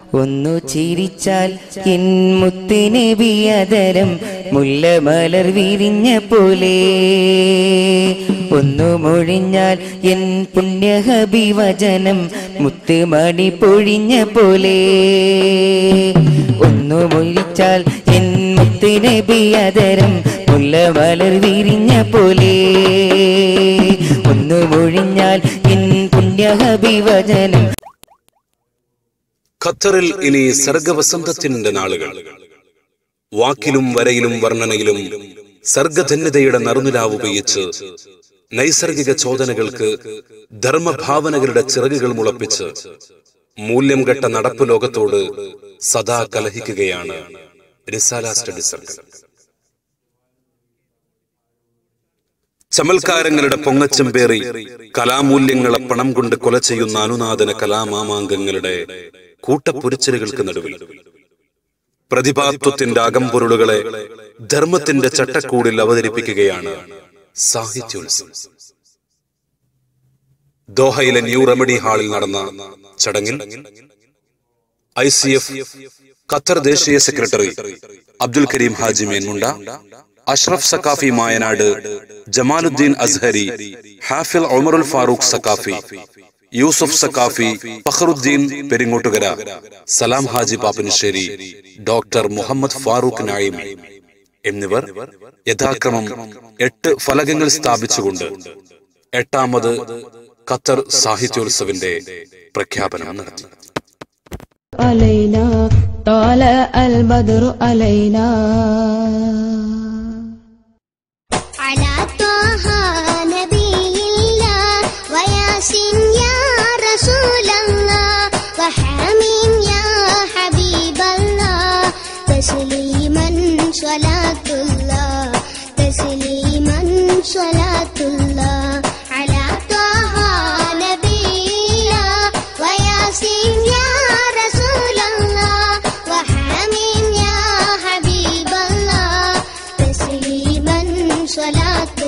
ഒന്നു ചിരിച്ചാൽ എൻ മുത്തിനബിയതരം മുല്ലമലർ വിരിഞ്ഞ പോലെ ഒന്നു മൊഴിഞ്ഞാൽ എൻ പുണ്യഹബി വചനം മുത്തുമണി പൊഴിഞ്ഞ പോലെ ഒന്നു മൊഴിച്ചാൽ എൻ മുത്തുനബിയതരം മുല്ലമലർ വിരിഞ്ഞ പോലെ ഒന്നു മൊഴിഞ്ഞാൽ എൻ പുണ്യഹബി വചനം ഖത്തറിൽ ഇനി സർഗവസന്തത്തിന്റെ നാളുകൾ വാക്കിലും വരയിലും വർണ്ണനയിലും സർഗധന്യതയുടെ നറുനിലാവ് പെയ്യിച്ച് നൈസർഗിക ചോദനകൾക്ക് ധർമ്മഭാവനകളുടെ ചിറകുകൾ മുളപ്പിച്ച് മൂല്യം കെട്ട നടപ്പ് ലോകത്തോട് സദാ കലഹിക്കുകയാണ് റിസാല സ്റ്റഡി സർക്കിൾ ചമൽക്കാരങ്ങളുടെ പൊങ്ങച്ചം പേറി കലാമൂല്യങ്ങളെ പണം കൊണ്ട് കൊല ചെയ്യുന്ന അനുനാദന കലാമാമാങ്കങ്ങളുടെ കൂട്ടപ്പൊരിച്ചലുകൾക്ക് നടുവിൽ പ്രതിഭാത്വത്തിന്റെ അകമ്പൊരുളുകളെ ധർമ്മത്തിന്റെ ചട്ടക്കൂടിൽ അവതരിപ്പിക്കുകയാണ് സാഹിത്യോത്സവം ദോഹയിലെ ന്യൂ റെമഡി ഹാളിൽ നടന്ന ചടങ്ങിൽ ഐ സി എഫ് ഖത്തർ ദേശീയ സെക്രട്ടറി അബ്ദുൽ കരീം ഹാജി മേൻമുണ്ട അഷ്റഫ് സക്കാഫി മായനാട് ജമാലുദ്ദീൻ അസ്ഹരി ഹാഫിൽ ഒമറുൽ ഫാറൂഖ് സക്കാഫി യൂസുഫ് സക്കാഫി ഫഖറുദ്ദീൻ പെരിങ്ങോട്ടുകര സലാം ഹാജി പാപ്പനിശ്ശേരി ഡോക്ടർ മുഹമ്മദ് ഫാറൂഖ് നായിം എന്നിവർ യഥാക്രമം എട്ട് ഫലകങ്ങൾ സ്ഥാപിച്ചുകൊണ്ട് എട്ടാമത് ഖത്തർ സാഹിത്യോത്സവിന്റെ പ്രഖ്യാപനം നടത്തി علينا طالع البدر علينا على طه نبي الله وياسين يا رسول الله وحامين يا حبيب الله تسليما صلاة الله تسليما صلاة الله على طه نبي الله وياسين يا رسول الله وحامين يا حبيب الله تسليما صلاة